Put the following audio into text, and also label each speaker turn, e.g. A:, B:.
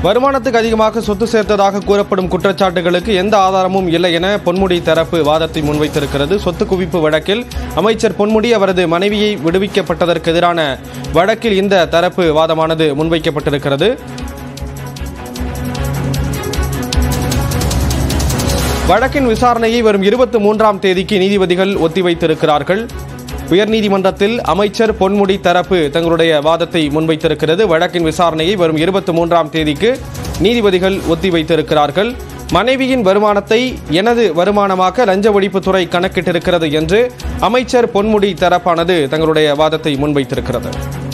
A: வருமானத்துக்கு அதிகமாக சொத்து சேர்த்ததாக கூறப்படும் குற்றச்சாட்டுகளுக்கு எந்த ஆதாரமும் இல்லை என பொன்முடி தரப்பு வாதத்தை முன்வைத்திருக்கிறது சொத்து குவிப்பு வழக்கில் அமைச்சர் பொன்முடி அவரது மனைவியை விடுவிக்கப்பட்டதற்கு எதிரான வழக்கில் இந்த தரப்பு வாதமானது முன்வைக்கப்பட்டிருக்கிறது வழக்கின் விசாரணையை வரும் இருபத்தி மூன்றாம் தேதிக்கு நீதிபதிகள் ஒத்திவைத்திருக்கிறார்கள் உயர்நீதிமன்றத்தில் அமைச்சர் பொன்முடி தரப்பு தங்களுடைய வாதத்தை முன்வைத்திருக்கிறது வழக்கின் விசாரணையை வரும் இருபத்தி மூன்றாம் தேதிக்கு நீதிபதிகள் ஒத்திவைத்திருக்கிறார்கள் மனைவியின் வருமானத்தை எனது வருமானமாக லஞ்ச ஒழிப்புத்துறை கணக்கிட்டிருக்கிறது என்று அமைச்சர் பொன்முடி தரப்பானது தங்களுடைய வாதத்தை முன்வைத்திருக்கிறது